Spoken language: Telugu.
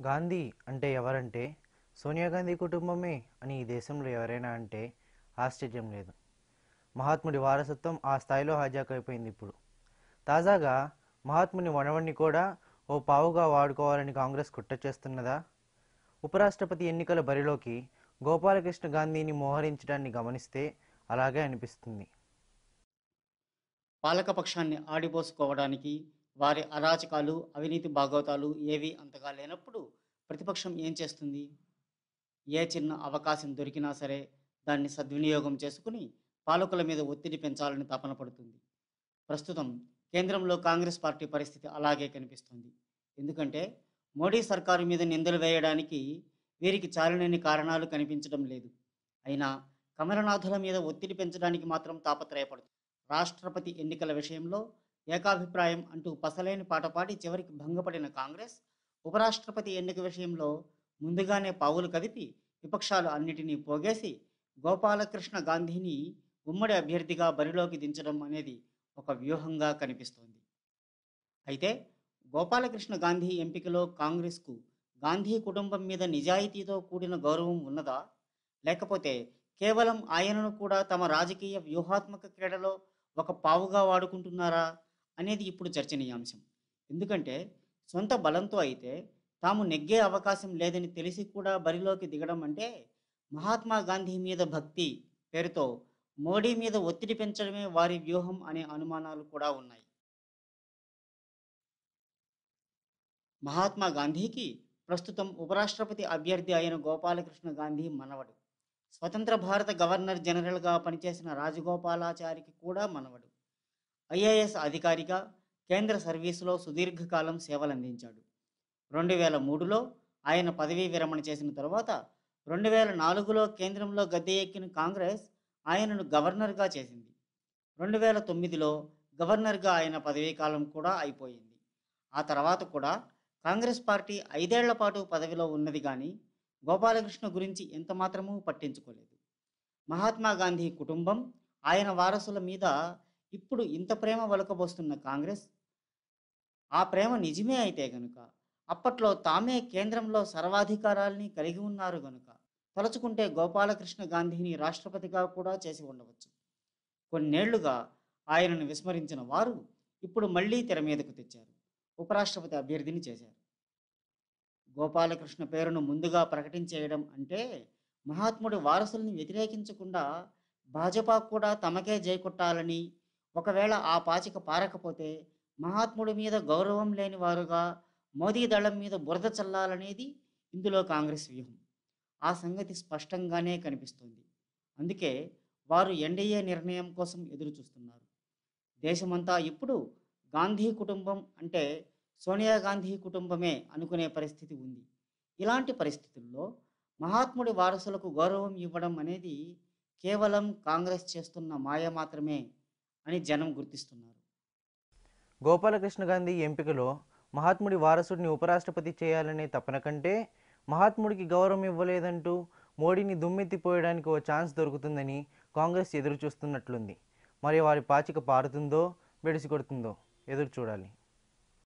గాంధీ అంటే ఎవరంటే సోనియా గాంధీ కుటుంబమే అని ఈ దేశంలో ఎవరైనా అంటే ఆశ్చర్యం లేదు మహాత్ముడి వారసత్వం ఆ స్థాయిలో హైజాక్ అయిపోయింది ఇప్పుడు తాజాగా మహాత్ముని వనవణ్ణి కూడా ఓ పావుగా వాడుకోవాలని కాంగ్రెస్ కుట్ర చేస్తున్నదా ఉపరాష్ట్రపతి ఎన్నికల బరిలోకి గోపాలకృష్ణ గాంధీని మోహరించడాన్ని గమనిస్తే అలాగే అనిపిస్తుంది పాలకపక్షాన్ని ఆడిపోసుకోవడానికి వారి అరాచకాలు అవినీతి భాగవతాలు ఏవి అంతగా లేనప్పుడు ప్రతిపక్షం ఏం చేస్తుంది ఏ చిన్న అవకాశం దొరికినా సరే దాన్ని సద్వినియోగం చేసుకుని పాలకుల మీద ఒత్తిడి పెంచాలని తపన పడుతుంది ప్రస్తుతం కేంద్రంలో కాంగ్రెస్ పార్టీ పరిస్థితి అలాగే కనిపిస్తుంది ఎందుకంటే మోడీ సర్కారు మీద నిందలు వేయడానికి వీరికి చాలినన్ని కారణాలు కనిపించడం లేదు అయినా కమలనాథుల మీద ఒత్తిడి పెంచడానికి మాత్రం తాపత్రయపడుతుంది రాష్ట్రపతి ఎన్నికల విషయంలో ఏకాభిప్రాయం అంటూ పసలేని పాట పాడి చివరికి భంగపడిన కాంగ్రెస్ ఉపరాష్ట్రపతి ఎన్నిక విషయంలో ముందుగానే పావులు కదిపి విపక్షాలు అన్నిటినీ పోగేసి గోపాలకృష్ణ గాంధీని ఉమ్మడి అభ్యర్థిగా బరిలోకి దించడం అనేది ఒక వ్యూహంగా కనిపిస్తోంది అయితే గోపాలకృష్ణ గాంధీ ఎంపికలో కాంగ్రెస్కు గాంధీ కుటుంబం మీద నిజాయితీతో కూడిన గౌరవం ఉన్నదా లేకపోతే కేవలం ఆయనను కూడా తమ రాజకీయ వ్యూహాత్మక క్రీడలో ఒక పావుగా వాడుకుంటున్నారా అనేది ఇప్పుడు చర్చనీయాంశం ఎందుకంటే సొంత బలంతో అయితే తాము నెగ్గే అవకాశం లేదని తెలిసి కూడా బరిలోకి దిగడం అంటే మహాత్మా గాంధీ మీద భక్తి పేరుతో మోడీ మీద ఒత్తిడి పెంచడమే వారి వ్యూహం అనే అనుమానాలు కూడా ఉన్నాయి మహాత్మా గాంధీకి ప్రస్తుతం ఉపరాష్ట్రపతి అభ్యర్థి అయిన గోపాలకృష్ణ గాంధీ మనవడు స్వతంత్ర భారత గవర్నర్ జనరల్గా పనిచేసిన రాజగోపాలాచారికి కూడా మనవడు ఐఏఎస్ అధికారిగా కేంద్ర సర్వీసులో సుదీర్ఘకాలం సేవలందించాడు రెండు వేల మూడులో ఆయన పదవీ విరమణ చేసిన తర్వాత రెండు వేల నాలుగులో కేంద్రంలో గద్దె ఎక్కిన కాంగ్రెస్ ఆయనను గవర్నర్గా చేసింది రెండు వేల తొమ్మిదిలో గవర్నర్గా ఆయన పదవీ కాలం కూడా అయిపోయింది ఆ తర్వాత కూడా కాంగ్రెస్ పార్టీ ఐదేళ్ల పాటు పదవిలో ఉన్నది కానీ గోపాలకృష్ణ గురించి ఎంత మాత్రమూ పట్టించుకోలేదు మహాత్మా గాంధీ కుటుంబం ఆయన వారసుల మీద ఇప్పుడు ఇంత ప్రేమ వలకబోస్తున్న కాంగ్రెస్ ఆ ప్రేమ నిజమే అయితే గనుక అప్పట్లో తామే కేంద్రంలో సర్వాధికారాల్ని కలిగి ఉన్నారు గనుక తలుచుకుంటే గోపాలకృష్ణ గాంధీని రాష్ట్రపతిగా కూడా చేసి ఉండవచ్చు కొన్నేళ్లుగా ఆయనను విస్మరించిన వారు ఇప్పుడు మళ్ళీ తెర మీదకు తెచ్చారు ఉపరాష్ట్రపతి అభ్యర్థిని చేశారు గోపాలకృష్ణ పేరును ముందుగా ప్రకటించేయడం అంటే మహాత్ముడి వారసుల్ని వ్యతిరేకించకుండా భాజపా కూడా తమకే జైకొట్టాలని ఒకవేళ ఆ పాచిక పారకపోతే మహాత్ముడి మీద గౌరవం లేని వారుగా మోదీ దళం మీద బురద చల్లాలనేది ఇందులో కాంగ్రెస్ వ్యూహం ఆ సంగతి స్పష్టంగానే కనిపిస్తుంది అందుకే వారు ఎన్డీఏ నిర్ణయం కోసం ఎదురు చూస్తున్నారు దేశమంతా ఇప్పుడు గాంధీ కుటుంబం అంటే సోనియా గాంధీ కుటుంబమే అనుకునే పరిస్థితి ఉంది ఇలాంటి పరిస్థితుల్లో మహాత్ముడి వారసులకు గౌరవం ఇవ్వడం అనేది కేవలం కాంగ్రెస్ చేస్తున్న మాయ మాత్రమే అని జనం గుర్తిస్తున్నారు గోపాలకృష్ణ గాంధీ ఎంపికలో మహాత్ముడి వారసుడిని ఉపరాష్ట్రపతి చేయాలనే తపన కంటే మహాత్ముడికి గౌరవం ఇవ్వలేదంటూ మోడీని దుమ్మెత్తిపోయడానికి ఓ ఛాన్స్ దొరుకుతుందని కాంగ్రెస్ ఎదురు చూస్తున్నట్లుంది మరి వారి పాచిక పారుతుందో బెడిసి కొడుతుందో ఎదురు చూడాలి